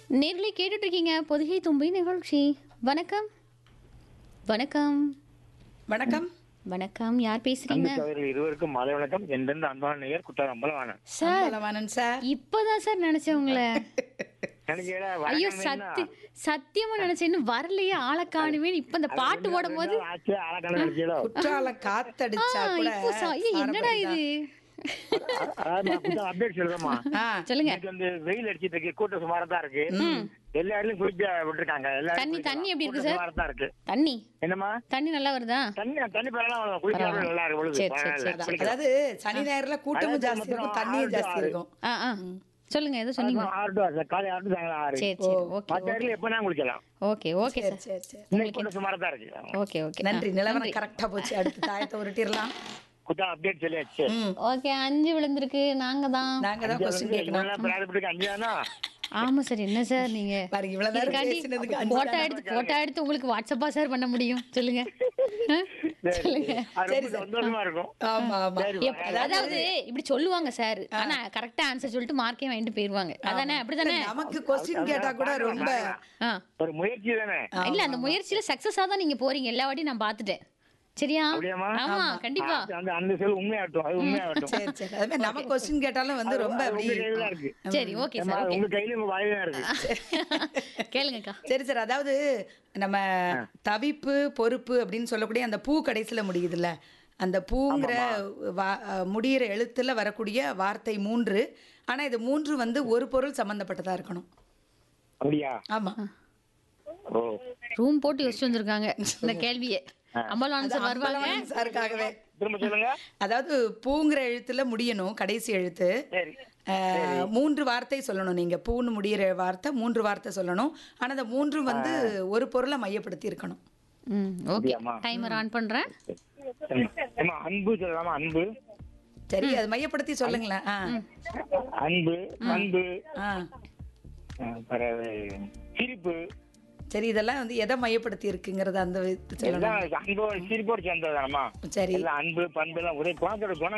நேர்களை கேட்டுட்டு இருக்கீங்க பொதுகை தும்பி நிகழ்ச்சி வணக்கம் வணக்கம் வணக்கம் வணக்கம் யார் பேசுறீங்க அன்பு சகோதரர்கள் இருவருக்கும் மாலை வணக்கம் எந்தெந்த அன்பான நேயர் குற்றாலம் அம்பலவாணன் சார் அம்பலவாணன் சார் இப்பதான் சார் நினைச்சேன் உங்களை நினைக்கிறேன் ஐயோ வணக்கம் சத்தி சத்தியமா நினைச்சேன் இன்னும் வரலையே ஆளை காணுமே இப்ப இந்த பாட்டு ஓடும் போது ஆச்சு அழகான நினைச்சீங்களோ குற்றால காத்தடிச்சா ஆ, கூட இப்போ சா- ஐயோ, என்னடா இது அப்டேட் சொல்லுதம்மா ஆ, சொல்லுங்க இன்னைக்கு வந்து வெயில் அடிச்சிட்டு இருக்கு கூட்டம் சுமாரா தான் இருக்கு எல்லா இடத்துலயும் குறிப்பா விட்டுருக்காங்க எல்லா தண்ணி- இடத்துலயும் தண்ணி எப்படி இருக்கு கூட்டம் சார்? சுமாரா தான் இருக்கு தண்ணி என்னம்மா தண்ணி நல்லா வருதா தண்ணி தண்ணி பரவாயில்ல குளிக்கலாம் நல்லா இருக்கு பொழுது சரி, சரி, பரவாயில்ல. சரி. அதான், குளிக்கலாம். அதாவது சனி ஞாயிறுல கூட்டமும் ஜாஸ்தி இருக்கும் தண்ணியும் ஜாஸ்தி இருக்கும் ஆ ஆ சொல்லுங்க ஏதோ சொன்னீங்க ஆறு டு ஆறு, காலை ஆறு டு சாயங்காலம் ஆறு சரி சரி ஓகே மற்ற இடத்துல எப்ப குளிக்கலாம் ஓகே ஓகே சரி சார் சரி சரி இன்னைக்கு கூட்டம் சுமாரா தான் இருக்கு ஓகே ஓகே நன்றி நிலவரம் கரெக்டா போச்சு அடுத்து தாயத்தை உருட்டிடலாம் குற்றாலம் அப்டேட் சொல்லியாச்சு ம் ஓகே அஞ்சு விழுந்திருக்கு நாங்க தான் நாங்க தான் கொஸ்டின் கேட்கணும் இவ்வளவு பிரார்த்தப்பட்டு அஞ்சானா ஆமா சார் என்ன சார் நீங்க பாருங்க இவ்வளவு நேரம் இதுக்காண்டி பேசினதுக்கு அஞ்சு போட்டோ எடுத்து போட்டோ எடுத்து உங்களுக்கு வாட்ஸ்அப்பா சார் பண்ண முடியும் சொல்லுங்க ஆ? சொல்லுங்க அது ரொம்ப சந்தோஷமா இருக்கும் ஆமா ஆமா சரி, எப்- அதாவது இப்படி சொல்லுவாங்க சார் ஆனா கரெக்டா ஆன்சர் சொல்லிட்டு மார்க்கே வாங்கிட்டு போயிருவாங்க அதானே அப்படிதானே நமக்கு கொஸ்டின் கேட்டா கூட ரொம்ப ஆ. ஒரு முயற்சி தானே இல்ல அந்த முயற்சியில சக்சஸா தான் நீங்க போறீங்க எல்லா வாட்டியும் நான் பாத்துட்டேன் சரியா அப்படியாம்மா? ஆமா கண்டிப்பா அது அந்த அந்த சொல் உண்மையாகட்டும் அது உண்மையாகட்டும் சரி சரி அது மாதிரி நம்ம கொஸ்டின் கேட்டாலும் வந்து ரொம்ப அது அப்படி உங்க கையில தான் இருக்கு சரி ஓகே ஏம்மா, சார் அது ஓகே உங்க கையில உங்க வாயில தான் இருக்கு கேளுங்கக்கா சரி சார் அதாவது நம்ம தவிப்பு பொறுப்பு அப்படின்னு சொல்லக்கூடிய அந்த பூ கடைசியில் முடியுதுல்ல அந்த பூங்கிற வா- அஹ் முடியிற எழுத்துல வரக்கூடிய வார்த்தை மூன்று ஆனா இது மூன்று வந்து ஒரு பொருள் சம்பந்தப்பட்டதா இருக்கணும் அப்படியா ஆமா ஓ ரூம் போட்டு யோசிச்சு வந்திருக்காங்க இந்த கேள்வியை அம்பலான் சார் வருவாங்க அம்பலவாணன் சாருக்காகவே திரும்ப சொல்லுங்க அதாவது பூங்கிற எழுத்துல முடியணும் கடைசி எழுத்து சரி அஹ், மூன்று வார்த்தை சொல்லணும் நீங்க பூன்னு முடியிற வார்த்தை மூன்று வார்த்தை சொல்லணும் ஆனா அந்த மூன்றும் வந்து ஒரு பொருளை மையப்படுத்தி இருக்கணும் ம் ஓகே அப்படியாம்மா? டைமர் ஆன் பண்றேன் ஏம்மா, அன்பு சொல்லலாமா அன்பு சரி அது மையப்படுத்தி சொல்லுங்களேன் ஆ அன்பு அன்பு ஆ அஹ், பிறகு சிரிப்பு சரி இதெல்லாம் வந்து எதை மையப்படுத்தி இருக்குங்கிறத அந்த விதத்தை சொல்லணும் எல்லாம் அன்போட சிரிப்போடு சேர்ந்ததானம்மா சரி எல்லாம் அன்பு பண்பு எல்லாம் ஒரே குணத்தோட குணம்